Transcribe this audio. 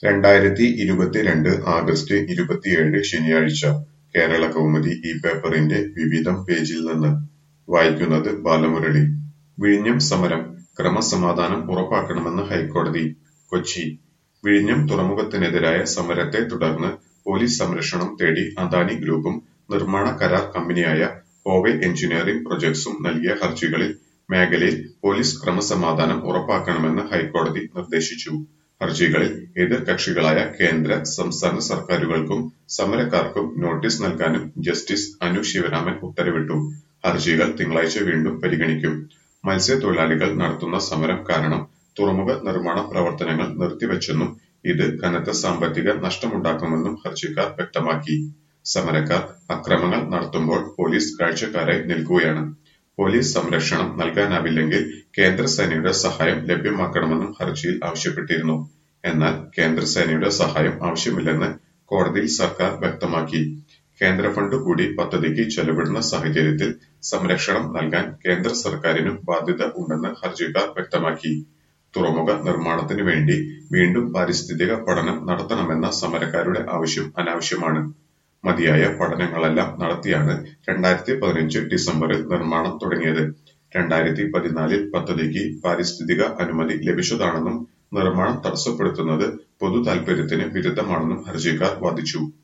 രണ്ടായിരത്തി ഇരുപത്തിരണ്ട് ആഗസ്റ്റ് ഇരുപത്തിയേഴ് ശനിയാഴ്ച കേരളകൗമുദി ഈ പേപ്പറിന്റെ വിവിധം പേജിൽ നിന്ന് വായിക്കുന്നത് ബാലമുരളി വിഴിഞ്ഞം സമരം ക്രമസമാധാനം ഉറപ്പാക്കണമെന്ന് ഹൈക്കോടതി കൊച്ചി വിഴിഞ്ഞം തുറമുഖത്തിനെതിരായ സമരത്തെ തുടർന്ന് പോലീസ് സംരക്ഷണം തേടി അദാനി ഗ്രൂപ്പും നിർമ്മാണ കരാർ കമ്പനിയായ കോവെ എഞ്ചിനീയറിംഗ് പ്രൊജക്ട്സും നൽകിയ ഹർജികളിൽ മേഖലയിൽ പോലീസ് ക്രമസമാധാനം ഉറപ്പാക്കണമെന്ന് ഹൈക്കോടതി നിർദ്ദേശിച്ചു ഹർജികളിൽ എതിർകക്ഷികളായ കേന്ദ്ര സംസ്ഥാന സർക്കാരുകൾക്കും സമരക്കാർക്കും നോട്ടീസ് നൽകാനും ജസ്റ്റിസ് അനു ശിവരാമൻ ഉത്തരവിട്ടു ഹർജികൾ തിങ്കളാഴ്ച വീണ്ടും പരിഗണിക്കും മത്സ്യത്തൊഴിലാളികൾ നടത്തുന്ന സമരം കാരണം തുറമുഖ നിർമ്മാണ പ്രവർത്തനങ്ങൾ നിർത്തിവെച്ചെന്നും ഇത് കനത്ത സാമ്പത്തിക നഷ്ടമുണ്ടാക്കുമെന്നും ഹർജിക്കാർ വ്യക്തമാക്കി സമരക്കാർ അക്രമങ്ങൾ നടത്തുമ്പോൾ പോലീസ് കാഴ്ചക്കാരായി നിൽക്കുകയാണ് പോലീസ് സംരക്ഷണം നൽകാനാവില്ലെങ്കിൽ കേന്ദ്രസേനയുടെ സഹായം ലഭ്യമാക്കണമെന്നും ഹർജിയിൽ ആവശ്യപ്പെട്ടിരുന്നു എന്നാൽ കേന്ദ്രസേനയുടെ സഹായം ആവശ്യമില്ലെന്ന് കോടതിയിൽ സർക്കാർ വ്യക്തമാക്കി കേന്ദ്ര ഫണ്ട് കൂടി പദ്ധതിക്ക് ചെലവിടുന്ന സാഹചര്യത്തിൽ സംരക്ഷണം നൽകാൻ കേന്ദ്ര സർക്കാരിനും ബാധ്യത ഉണ്ടെന്ന് ഹർജിക്കാർ വ്യക്തമാക്കി തുറമുഖ നിർമ്മാണത്തിന് വേണ്ടി വീണ്ടും പാരിസ്ഥിതിക പഠനം നടത്തണമെന്ന സമരക്കാരുടെ ആവശ്യം അനാവശ്യമാണ് മതിയായ പഠനങ്ങളെല്ലാം നടത്തിയാണ് രണ്ടായിരത്തി പതിനഞ്ച് ഡിസംബറിൽ നിർമ്മാണം തുടങ്ങിയത് രണ്ടായിരത്തി പതിനാലിൽ പദ്ധതിക്ക് പാരിസ്ഥിതിക അനുമതി ലഭിച്ചതാണെന്നും നിർമ്മാണം തടസ്സപ്പെടുത്തുന്നത് പൊതു താൽപര്യത്തിന് വിരുദ്ധമാണെന്നും ഹർജിക്കാർ വാദിച്ചു